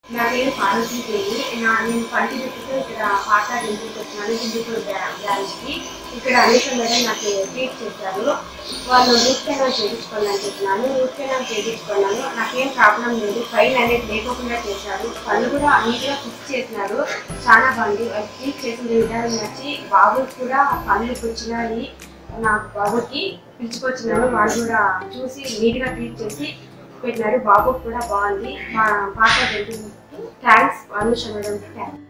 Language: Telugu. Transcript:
నా పేరు పార్వతీ దేవి నా నేను పంటి చెప్పుతో ఇక్కడ పాత డెంటల్కి వచ్చినాను హిందూపూర్ బ్రాంచ్కి ఇక్కడ అనేక మేడం నాకు ట్రీట్ చేశారు వాళ్ళు రూట్ కెనాల్ చేయించుకోవాలని చెప్పినాను రూట్ కెనాల్ చేయించుకున్నాను నాకేం ప్రాబ్లం లేదు ఫైల్ అనేది లేకోకుండా చేశారు పళ్ళు కూడా నీట్గా ఫిక్స్ చేసినారు చాలా బాగుంది ట్రీట్ చేసిన విధానం నచ్చి బాబుకి కూడా పళ్ళు వచ్చినాయి నా బాబుకి పిలుచుకొచ్చినాను వాళ్ళు కూడా చూసి నీట్గా ట్రీట్ చేసి పెట్టినారు బాబుకి కూడా బాగుంది మా పాత dental thanks Anusha madam thanks